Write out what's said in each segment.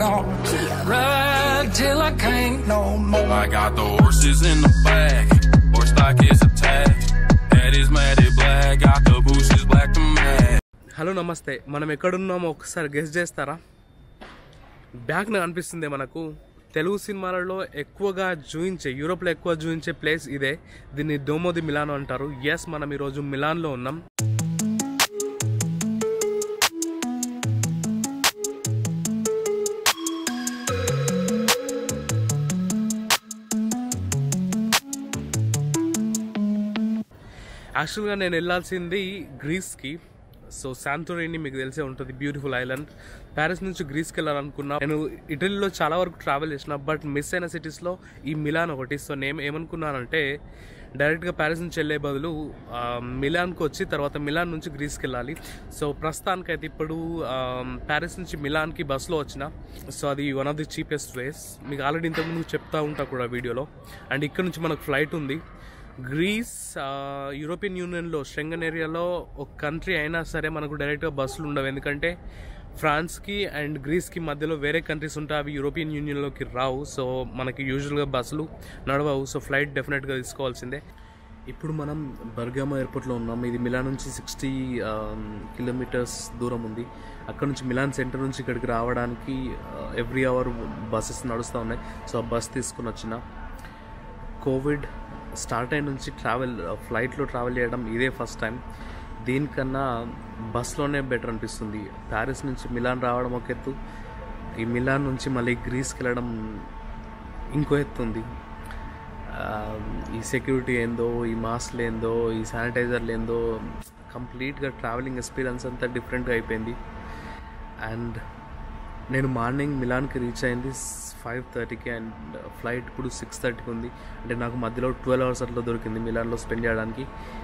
on. Ride till I can't no more. I got the horses in the back. Horse stock is attached. That is matted black. Got the bushes black to match. Hello నమస్తే మనం ఎక్కడున్నామో ఒకసారి guest చేస్తారా back నాకు అనిపిస్తుంది మనకు తెలుగు సినిమాలలో ఎక్కువగా చూయించే యూరోప్లో ఎక్కువ చూయించే ప్లేస్ ఇదే దీన్ని డోమోది మిలానో అంటారు ఎస్ మనం ఈరోజు మిలాన్లో ఉన్నాం యాక్చువల్గా నేను వెళ్ళాల్సింది గ్రీస్కి సో శాంతోరిని మీకు తెలిసే ఉంటుంది బ్యూటిఫుల్ ఐలాండ్ ప్యారిస్ నుంచి గ్రీస్కి వెళ్ళాలనుకున్నా నేను ఇటలీలో చాలా వరకు ట్రావెల్ చేసిన బట్ మిస్ అయిన సిటీస్లో ఈ మిలాన్ ఒకటి సో నేను ఏమనుకున్నానంటే డైరెక్ట్గా ప్యారిస్ నుంచి వెళ్ళే బదులు ఆ, మిలాన్కి వచ్చి తర్వాత మిలాన్ నుంచి గ్రీస్కి వెళ్ళాలి సో ప్రస్తుతానికైతే ఇప్పుడు ఆ, ప్యారిస్ నుంచి మిలాన్కి బస్సులో వచ్చిన సో అది one of the cheapest ways మీకు ఆల్రెడీ ఇంతకుముందు చెప్తా ఉంటా కూడా వీడియోలో అండ్ ఇక్కడ నుంచి మనకు ఫ్లైట్ ఉంది గ్రీస్ ఆ, యూరోపియన్ యూనియన్లో షెంగన్ ఏరియాలో ఒక కంట్రీ అయినా సరే మనకు డైరెక్ట్గా బస్సులు ఉండవు ఎందుకంటే ఫ్రాన్స్కి అండ్ గ్రీస్కి మధ్యలో వేరే కంట్రీస్ ఉంటాయి అవి యూరోపియన్ యూనియన్లోకి రావు సో మనకి యూజువల్గా బస్సులు నడవవు సో ఫ్లైట్ డెఫినెట్గా తీసుకోవాల్సిందే ఇప్పుడు మనం బర్గామా ఎయిర్పోర్ట్లో ఉన్నాం ఇది మిలాన్ నుంచి సిక్స్టీ కిలోమీటర్స్ దూరం ఉంది అక్కడ నుంచి మిలాన్ సెంటర్ నుంచి ఇక్కడికి రావడానికి ఎవ్రీ అవర్ బస్సెస్ నడుస్తూ ఉన్నాయి సో ఆ బస్ తీసుకుని వచ్చిన కోవిడ్ స్టార్ట్ అయిన నుంచి ట్రావెల్ ఫ్లైట్లో ట్రావెల్ చేయడం ఇదే ఫస్ట్ టైం దీనికన్నా బస్లోనే బెటర్ అనిపిస్తుంది ప్యారిస్ నుంచి మిలాన్ రావడం ఒక ఎత్తు ఈ మిలాన్ నుంచి మళ్ళీ గ్రీస్కి వెళ్ళడం ఇంకో ఎత్తు ఉంది ఆ, ఈ సెక్యూరిటీ ఏందో ఈ మాస్క్లు ఏందో ఈ శానిటైజర్లు ఏందో కంప్లీట్గా ట్రావెలింగ్ ఎక్స్పీరియన్స్ అంతా డిఫరెంట్గా అయిపోయింది అండ్ నేను మార్నింగ్ మిలాన్కి రీచ్ అయింది ఫైవ్ థర్టీకి అండ్ ఫ్లైట్ ఇప్పుడు సిక్స్ థర్టీకి ఉంది అంటే నాకు మధ్యలో ట్వెల్వ్ అవర్స్ అట్లా దొరికింది మిలాన్లో స్పెండ్ చేయడానికి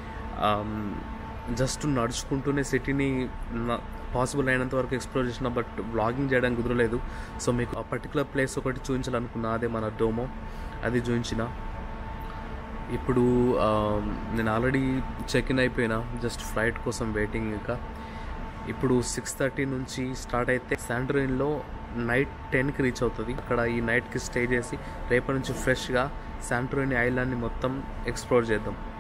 జస్ట్ నడుచుకుంటూనే సిటీని పాసిబుల్ అయినంత వరకు ఎక్స్ప్లోర్ చేసిన బట్ బ్లాగింగ్ చేయడానికి కుదరలేదు సో మీకు ఆ పర్టికులర్ ప్లేస్ ఒకటి చూపించాలనుకున్నా అదే మన డోమో అది చూపించిన ఇప్పుడు ఆ, నేను ఆల్రెడీ చెక్ ఇన్ అయిపోయినా జస్ట్ ఫ్లైట్ కోసం వెయిటింగ్ ఇంకా ఇప్పుడు సిక్స్ థర్టీ నుంచి స్టార్ట్ అయితే శాంటరీన్లో నైట్ టెన్కి రీచ్ అవుతుంది అక్కడ ఈ నైట్కి స్టే చేసి రేపటి నుంచి ఫ్రెష్గా శాంటరీన్ ఐలాండ్ని మొత్తం ఎక్స్ప్లోర్ చేద్దాం